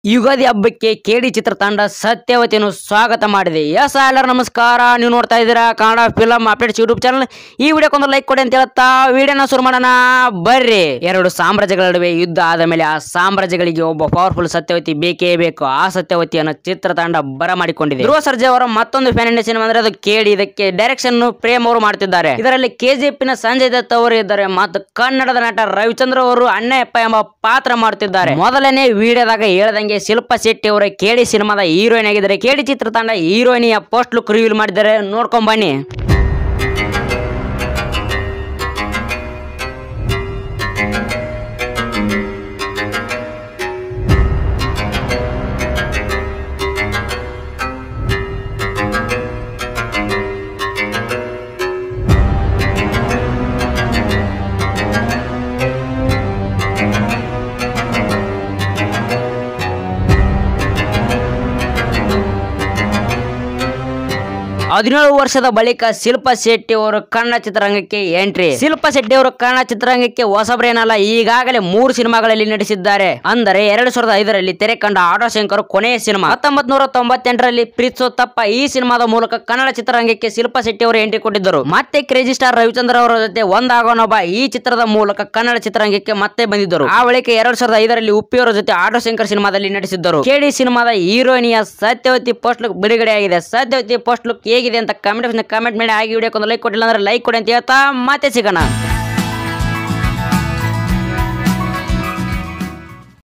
ಯುಗಾದಿ ಹಬ್ಬಕ್ಕೆ ಕೇಡಿ ಚಿತ್ರತಂಡ ಸತ್ಯವತಿಯನ್ನು ಸ್ವಾಗತ ಮಾಡಿದೆ ಎಸ್ ಎಲ್ಲರೂ ನಮಸ್ಕಾರ ನೀವು ನೋಡ್ತಾ ಇದ್ದೀರಾ Kannada film updates YouTube channel ಈ ವಿಡಿಯೋಕ್ಕೊಂದು ಲೈಕ್ ಕೊಡಿ ಅಂತ ಹೇಳ್ತಾ ವಿಡಿಯೋನ ಶುರು ಮಾಡೋಣ ಬರ್ರಿ ಎರಡು ಸಾಮ್ರಾಜ್ಯಗಳ ನಡುವೆ ಯುದ್ಧ ಆದ ಮೇಲೆ ಆ ಸಾಮ್ರಾಜ್ಯಗಳಿಗೆ ಒಬ್ಬ ಪವರ್ಫುಲ್ ಸತ್ಯವತಿ ಬೇಕೇ ಬೇಕು ಆ ಸತ್ಯವತಿಯನ್ನು ಚಿತ್ರತಂಡ ಬರಮಾಡಿಕೊಂಡಿದೆ ಧ್ರುವ ಸರ್ಜಾ ಅವರ ಮತ್ತೊಂದು ಫ್ಯಾನ್ ಸಿನಿಮಾ ಅಂದ್ರೆ ಅದು ಕೇಳಿ ಇದಕ್ಕೆ ಡೈರೆಕ್ಷನ್ ಪ್ರೇಮ್ ಅವರು ಮಾಡ್ತಿದ್ದಾರೆ ಇದರಲ್ಲಿ ಕೆಜಿಎಫ್ ನ ಸಂಜಯ್ ದತ್ ಅವರು ಇದ್ದಾರೆ ಮತ್ತು ಕನ್ನಡದ ನಟ ರವಿಚಂದ್ರ ಅವರು ಅಣ್ಣಯ್ಯಪ್ಪ ಎಂಬ ಪಾತ್ರ ಮಾಡ್ತಿದ್ದಾರೆ ಮೊದಲನೇ ವಿಡಿಯೋದಾಗ ಹೇಳ್ದಂಗೆ ಶಿಲ್ಪಾ ಶೆಟ್ಟಿ ಅವರ ಕೇಳಿ ಸಿನಿಮಾದ ಹೀರೋಯಿನ್ ಆಗಿದ್ದಾರೆ ಕೇಳಿ ಚಿತ್ರತಂಡ ಹೀರೋಯಿನಿಯ ಪೋಸ್ಟ್ ಲುಕ್ ರಿವೀಲ್ ಮಾಡಿದ್ದಾರೆ ನೋಡ್ಕೊಂಡ್ ಬನ್ನಿ ಹದಿನೇಳು ವರ್ಷದ ಬಳಿಕ ಶಿಲ್ಪಾ ಶೆಟ್ಟಿ ಅವರು ಕನ್ನಡ ಚಿತ್ರರಂಗಕ್ಕೆ ಎಂಟ್ರಿ ಶಿಲ್ಪಾ ಶೆಟ್ಟಿ ಅವರು ಕನ್ನಡ ಚಿತ್ರರಂಗಕ್ಕೆ ಹೊಸಬ್ರೇನಲ್ಲ ಈಗಾಗಲೇ ಮೂರು ಸಿನಿಮಾಗಳಲ್ಲಿ ನಟಿಸಿದ್ದಾರೆ ಅಂದರೆ ಎರಡ್ ಸಾವಿರದ ಐದರಲ್ಲಿ ತೆರೆ ಕಂಡ ಆಟೋ ಶಂಕರ್ ಕೊನೆಯ ಸಿನಿಮಾ ಹತ್ತೊಂಬತ್ ನೂರ ತೊಂಬತ್ತೆಂಟರಲ್ಲಿ ಪ್ರೀತ್ಸೋತ್ತಪ್ಪ ಈ ಸಿನಿಮಾದ ಮೂಲಕ ಕನ್ನಡ ಚಿತ್ರರಂಗಕ್ಕೆ ಶಿಲ್ಪಾ ಶೆಟ್ಟಿ ಅವರು ಎಂಟ್ರಿ ಕೊಟ್ಟಿದ್ದರು ಮತ್ತೆ ಕ್ರೇಜಿ ಸ್ಟಾರ್ ರವಿಚಂದ್ರ ಅವರ ಜೊತೆ ಒಂದಾಗೋನೊಬ್ಬ ಈ ಚಿತ್ರದ ಮೂಲಕ ಕನ್ನಡ ಚಿತ್ರರಂಗಕ್ಕೆ ಮತ್ತೆ ಬಂದಿದ್ದರು ಆ ಬಳಿಕ ಎರಡ್ ಸಾವಿರದ ಐದರಲ್ಲಿ ಉಪ್ಪಿಯವರ ಜೊತೆ ಆಟೋ ಶಂಕರ್ ಸಿನಿಮಾದಲ್ಲಿ ನಟಿಸಿದ್ದರು ಕೆಡಿ ಸಿನಿಮಾದ ಹೀರೋಯಿನಿಯ ಸತ್ಯವತಿ ಪೋಸ್ಟ್ ಲುಕ್ ಬಿಡುಗಡೆ ಆಗಿದೆ ಸತ್ಯವತಿ ಪೋಸ್ಟ್ ಲುಕ್ ಹೇಗಿದೆ ಅಂತ ಕಮೆಂಟ್ ಕಮೆಂಟ್ ಮಾಡಿ ಆಗಿ ವಿಡಿಯೋಕ್ಕೊಂದು ಲೈಕ್ ಕೊಟ್ಟಿಲ್ಲ ಅಂದ್ರೆ ಲೈಕ್ ಕೊಡಿ ಅಂತ ಹೇಳ್ತಾ ಮತ್ತೆ ಸಿಗೋಣ